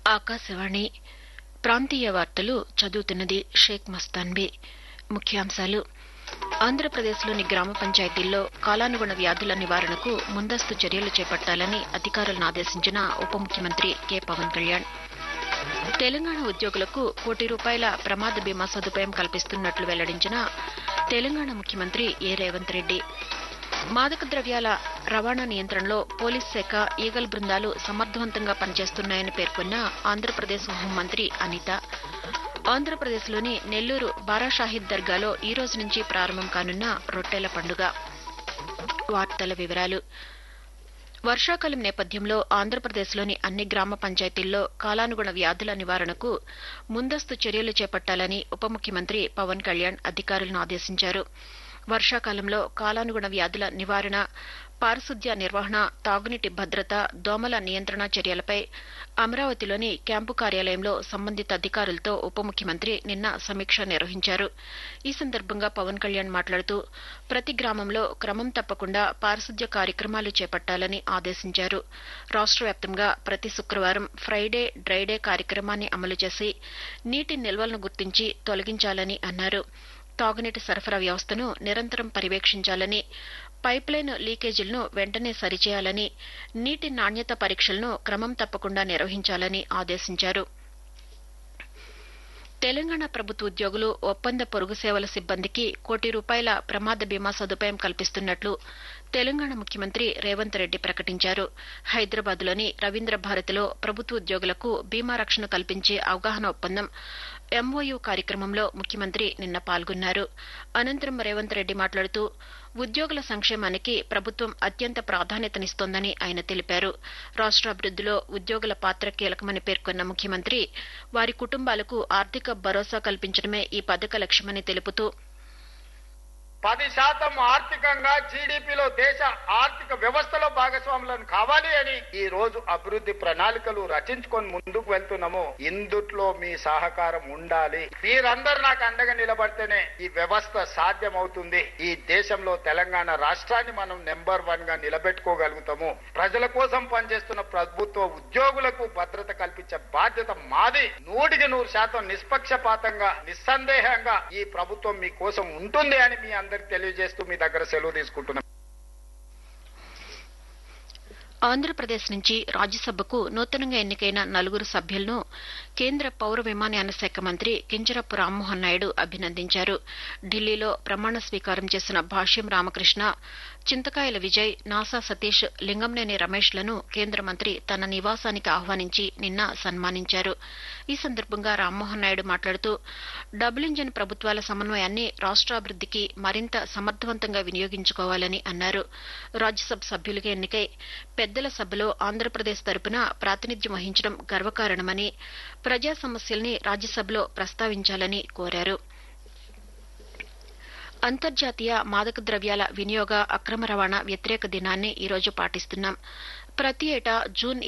ఆకాశవాణి ప్రాంతీయ వార్తలు చదువుతున్నది షేక్ మస్తాన్బీ ముఖ్యాంశాలు ఆంధ్రప్రదేశ్లోని గ్రామ పంచాయతీల్లో కాలానుగుణ వ్యాధుల నివారణకు ముందస్తు చర్యలు చేపట్టాలని అధికారులను ఆదేశించిన ఉప ముఖ్యమంత్రి కె పవన్ కళ్యాణ్ తెలంగాణ ఉద్యోగులకు కోటి రూపాయల ప్రమాద బీమా సదుపాయం కల్పిస్తున్నట్లు వెల్లడించిన తెలంగాణ ముఖ్యమంత్రి ఏ రేవంత్ రెడ్డి మాదక ద్రవ్యాల రవాణా నియంత్రణలో పోలీస్ శాఖ ఈగల్ బృందాలు సమర్థవంతంగా పనిచేస్తున్నాయని పేర్కొన్న ఆంధ్రప్రదేశ్ హోంమంత్రి అనిత ఆంధ్రప్రదేశ్లోని నెల్లూరు బారాషాహిద్ దర్గాలో ఈ రోజు నుంచి ప్రారంభం కానున్న రొట్టెల పండుగ వార్తల వివరాలు వర్షాకాలం నేపథ్యంలో ఆంధ్రప్రదేశ్లోని అన్ని గ్రామ పంచాయతీల్లో కాలానుగుణ వ్యాధుల నివారణకు ముందస్తు చర్యలు చేపట్టాలని ఉప ముఖ్యమంత్రి పవన్ కళ్యాణ్ అధికారులను ఆదేశించారు వర్షాకాలంలో కాలానుగుణ వ్యాధుల నివారణ పారిశుద్ధ్య నిర్వహణ తాగునీటి భద్రత దోమల నియంత్రణ చర్యలపై అమరావతిలోని క్యాంపు కార్యాలయంలో సంబంధిత అధికారులతో ఉప ముఖ్యమంత్రి నిన్న సమీక్ష నిర్వహించారు ఈ సందర్భంగా పవన్ కళ్యాణ్ మాట్లాడుతూ ప్రతి గ్రామంలో క్రమం తప్పకుండా పారిశుద్ధ్య కార్యక్రమాలు చేపట్టాలని ఆదేశించారు రాష్ట వ్యాప్తంగా ప్రతి శుక్రవారం ఫ్రైడే డ్రైడే కార్యక్రమాన్ని అమలు చేసి నీటి నిల్వలను గుర్తించి తొలగించాలని అన్నారు తాగునీటి సరఫరా వ్యవస్థను నిరంతరం పర్యవేక్షించాలని పైప్లైన్ లీకేజీలను వెంటనే సరిచేయాలని నీటి నాణ్యత పరీక్షలను క్రమం తప్పకుండా నిర్వహించాలని ఆదేశించారు తెలంగాణ ప్రభుత్వ ఉద్యోగులు ఒప్పంద పొరుగు సేవల సిబ్బందికి కోటి రూపాయల ప్రమాద బీమా సదుపాయం కల్పిస్తున్నట్లు తెలంగాణ ముఖ్యమంత్రి రేవంత్ రెడ్డి ప్రకటించారు హైదరాబాద్లోని రవీంద్ర భారతిలో ప్రభుత్వ ఉద్యోగులకు బీమా రక్షణ కల్పించే అవగాహన ఒప్పందం ఎంఓయూ కార్యక్రమంలో ముఖ్యమంత్రి నిన్న పాల్గొన్నారు అనంతరం రేవంత్ రెడ్డి మాట్లాడుతూ ఉద్యోగుల సంక్షేమానికి ప్రభుత్వం అత్యంత ప్రాధాన్యతనిస్తోందని ఆయన తెలిపారు రాష్ట్రాభివృద్దిలో ఉద్యోగుల పాత్ర కీలకమని పేర్కొన్న ముఖ్యమంత్రి వారి కుటుంబాలకు ఆర్థిక భరోసా కల్పించడమే ఈ పథక లక్ష్యమని తెలుపుతూ పది శాతం ఆర్థికంగా జీడిపిలో దేశ ఆర్థిక వ్యవస్థలో భాగస్వాములను కావాలి అని ఈ రోజు అభివృద్ధి ప్రణాళికలు రచించుకొని ముందుకు వెళ్తున్నాము ఇందుట్లో మీ సహకారం ఉండాలి మీరందరూ నాకు అండగా నిలబడితేనే ఈ వ్యవస్థ సాధ్యమవుతుంది ఈ దేశంలో తెలంగాణ రాష్ట్రాన్ని మనం నెంబర్ వన్ గా నిలబెట్టుకోగలుగుతాము ప్రజల కోసం పనిచేస్తున్న ప్రభుత్వ ఉద్యోగులకు భద్రత కల్పించే బాధ్యత మాది నూటికి నూరు శాతం నిష్పక్షపాతంగా నిస్సందేహంగా ఈ ప్రభుత్వం మీ కోసం ఉంటుంది అని మీ అందరికి తెలియజేస్తూ మీ దగ్గర సెలవు తీసుకుంటున్నాం ఆంధ్రప్రదేశ్ నుంచి రాజ్యసభకు నూతనంగా ఎన్నికైన నలుగురు సభ్యులను కేంద్ర పౌర విమానయాన శాఖ మంత్రి కింజరపు రామ్మోహన్ నాయుడు అభినందించారు ఢిల్లీలో ప్రమాణ స్వీకారం చేసిన భాష్యం రామకృష్ణ చింతకాయల విజయ్ నాసా సతీష్ లింగంనేని రమేష్లను కేంద్ర మంత్రి తన నివాసానికి ఆహ్వానించి నిన్న సన్మానించారు ఈ సందర్భంగా రామ్మోహన్ నాయుడు మాట్లాడుతూ డబుల్ ఇంజన్ ప్రభుత్వాల సమన్వయాన్ని రాష్ట్రాభివృద్దికి మరింత సమర్థవంతంగా వినియోగించుకోవాలని అన్నారు రాజ్యసభ సభ్యులుగా ఎన్నికై పెద్దల సభలో ఆంధ్రప్రదేశ్ తరపున ప్రాతినిధ్యం వహించడం గర్వకారణమని ప్రజా సమస్యల్ని రాజ్యసభలో ప్రస్తావించాలని కోరారు అంతర్జాతీయ మాదక ద్రవ్యాల వినియోగ అక్రమ రవాణా వ్యతిరేక దినాన్ని ఈరోజు పాటిస్తున్నాం ప్రతి ఏటా జూన్